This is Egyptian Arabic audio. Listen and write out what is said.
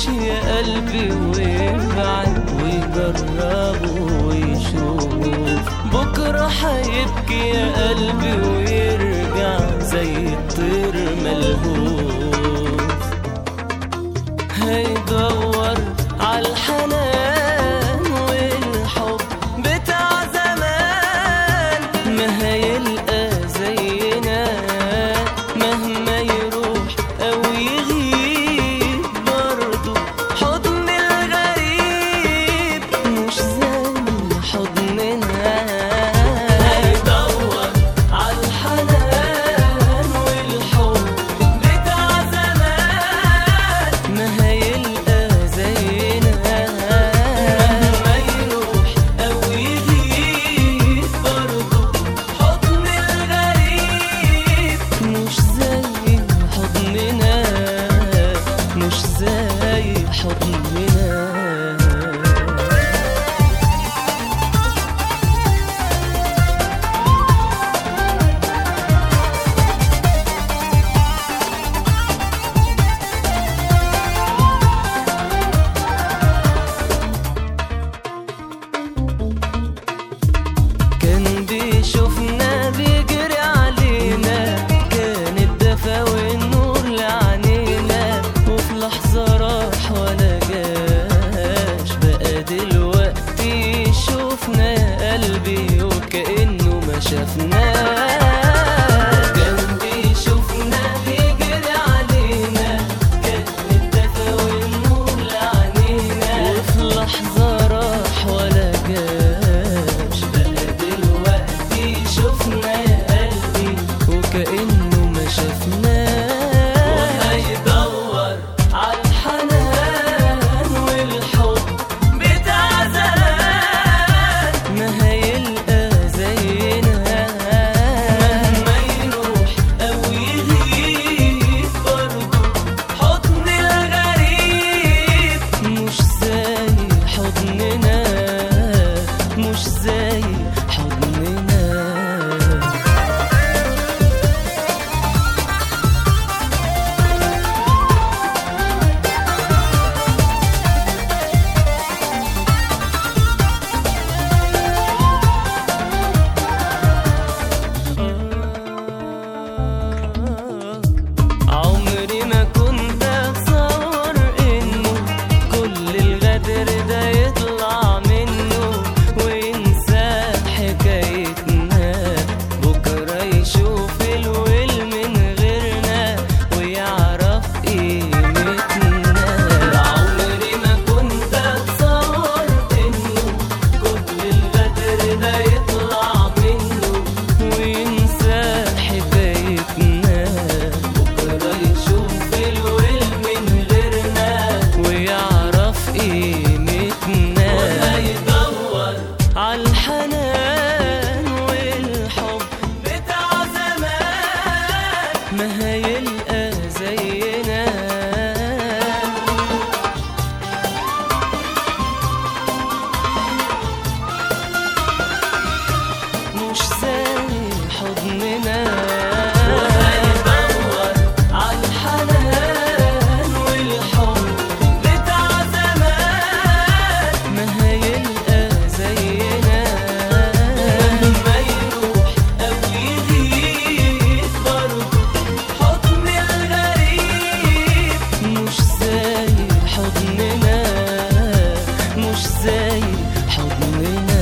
يا قلبي ويبعد ويجرب ويشوف بكرة هيبكي يا قلبي ويرجع زي الطير ملهوف هيدور عالحنان والحب بتاع زمان ما هيلقى زينا مهما يروح او يغيب برضه حضن الغريب مش زي حضننا هيدور عالحنان والحب بتاع زمان ما هيلقى زينا مهما يروح او يغيب برضه حضن الغريب مش زي حضننا مش زي حضننا كان بيشوفنا بيجري علينا كان الدفا والنور لعنينا وفي لحظة راح ولا جاش بقى دلوقتي يشوفنا يا قلبي وكأنه ما شافناش كان بيشوفنا بيجري علينا كان الدفا والنور لعنينا وفي لحظة راح ولا جاش بقى دلوقتي شفنا يا قلبي وكأنه ما شفناش وهيدور عالحنان والحب بتاع زمان ما هيلقى زينا مهما يروح أو يغيب برضه حضن الغريب مش زي حضننا مش زي حضننا عمري ما كنت اتصور انه كل الغدر ده يطلع منه وينسى حكايتنا بكره يشوف الويل من غيرنا ويعرف قيمتنا عمري ما كنت اتصور انه كل الغدر ده يطلع منه وينسى حكايتنا بكرة يشوف الويل من غيرنا ويعرف قيمتنا وهيدور عالحنان والحب بتاع زمان ما هيلقى زينا مش زي حضننا وهيدور عالحنان والحب بتاع زمان ما هيلقى زينا مهما يروح أو يغيب برضه حضن الغريب مش زي حضننا مش زي حضننا